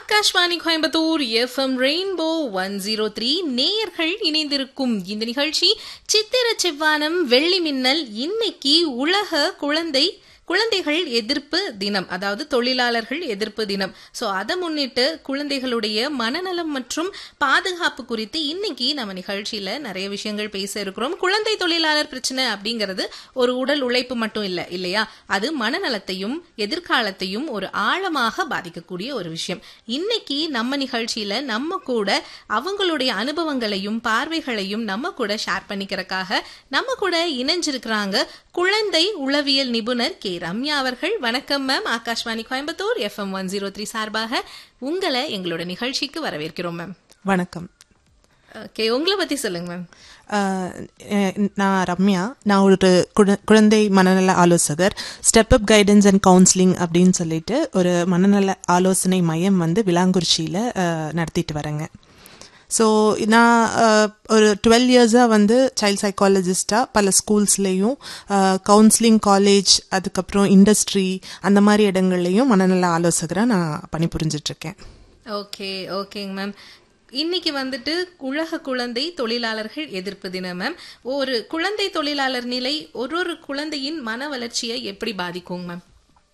Akashvani Coimbatore FM rainbow one zero three நேயர்கள் இணைந்திருக்கும் இந்த நிகழ்ச்சி சித்திர செவ்வானம் வெள்ளி மின்னல் இன்னைக்கு உலக குழந்தை குழந்தைகள் எதிர்ப்பு தினம் அதாவது தொழிலாளர்கள் எதிர்ப்பு தினம் சோ அதை முன்னிட்டு குழந்தைகளுடைய மனநலம் மற்றும் பாதுகாப்பு குறித்து இன்னைக்கு நம்ம நிகழ்ச்சியில நிறைய விஷயங்கள் பேச இருக்கிறோம் குழந்தை தொழிலாளர் பிரச்சனை அப்படிங்கிறது ஒரு உடல் உழைப்பு மட்டும் இல்ல இல்லையா அது மனநலத்தையும் எதிர்காலத்தையும் ஒரு ஆழமாக பாதிக்கக்கூடிய ஒரு விஷயம் இன்னைக்கு நம்ம நிகழ்ச்சியில நம்ம கூட அவங்களுடைய அனுபவங்களையும் பார்வைகளையும் நம்ம கூட ஷேர் பண்ணிக்கிறதுக்காக நம்ம கூட இணைஞ்சிருக்கிறாங்க குழந்தை உளவியல் நிபுணர் கே ரம்யா அவர்கள் வணக்கம் ma'am Akashvani Coimbatore FM one zero three சார்பாக உங்களை எங்களோட நிகழ்ச்சிக்கு வரவேற்கிறோம் மேம் வணக்கம் ஓகே உங்களை பத்தி சொல்லுங்க மேம் அஹ், அஹ், நான் ரம்யா நான் ஒரு குழ- குழந்தை மனநல ஆலோசகர் step up guidance and counselling அப்படின்னு சொல்லிட்டு ஒரு மனநல ஆலோசனை மையம் வந்து விலாங்குறிச்சியில் நடத்திட்டு வரேங்க ஸோ நான் அஹ், ஒரு டுவெல் இயர்ஸாக வந்து சைல்ட் சைக்காலஜிஸ்டாக பல ஸ்கூல்ஸ்லேயும் கவுன்சிலிங் காலேஜ் அதுக்கப்புறம் இண்டஸ்ட்ரி அந்த மாதிரி இடங்கள்லையும் மனநல ஆலோசகராக நான் பணிபுரிஞ்சிட்ருக்கேன் ஓகே ஓகேங்க மேம் இன்னைக்கு வந்துட்டு உலக குழந்தை தொழிலாளர்கள் எதிர்ப்பு தினம் மேம் ஒரு குழந்தை தொழிலாளர் நிலை ஒரு ஒரு குழந்தையின் மன வளர்ச்சியை எப்படி பாதிக்கும் மேம்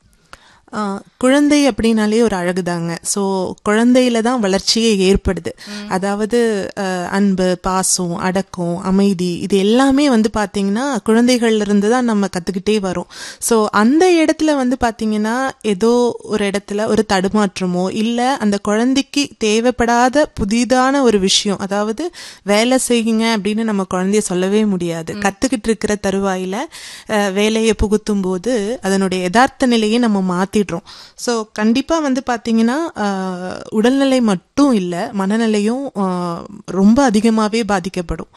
ஆ, குழந்தை அப்படின்னாலே ஒரு அழகுதாங்க ஸோ குழந்தையில தான் வளர்ச்சியே ஏற்படுது அதாவது அஹ், அன்பு பாசம் அடக்கம் அமைதி இது எல்லாமே வந்து பாத்தீங்கன்னா குழந்தைகள்ல இருந்து தான் நம்ம கத்துக்கிட்டே வரோம் ஸோ அந்த இடத்துல வந்து பாத்தீங்கன்னா ஏதோ ஒரு இடத்துல ஒரு தடுமாற்றமோ இல்ல அந்த குழந்தைக்கு தேவைப்படாத புதிதான ஒரு விஷயம் அதாவது வேலை செய்யுங்க அப்படின்னு நம்ம குழந்தைய சொல்லவே முடியாது கத்துக்கிட்டு இருக்கிற தருவாயில அஹ், வேலையை புகுத்தும் போது அதனுடைய யதார்த்த நிலையை நம்ம மாத்திடுறோம் ஸோ கண்டிப்பா வந்து பாத்தீங்கன்னா அஹ், உடல்நிலை மட்டும் இல்ல மனநிலையும் அஹ், ரொம்ப அதிகமாவே பாதிக்கப்படும்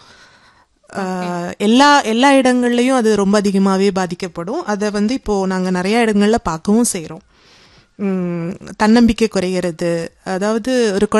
அஹ், எல்லா எல்லா இடங்கள்லயும் அது ரொம்ப அதிகமாவே பாதிக்கப்படும் அதை வந்து இப்போ நாங்க நிறைய இடங்கள்ல பார்க்கவும் செய்றோம் உம், தன்னம்பிக்கை குறையிறது அதாவது ஒரு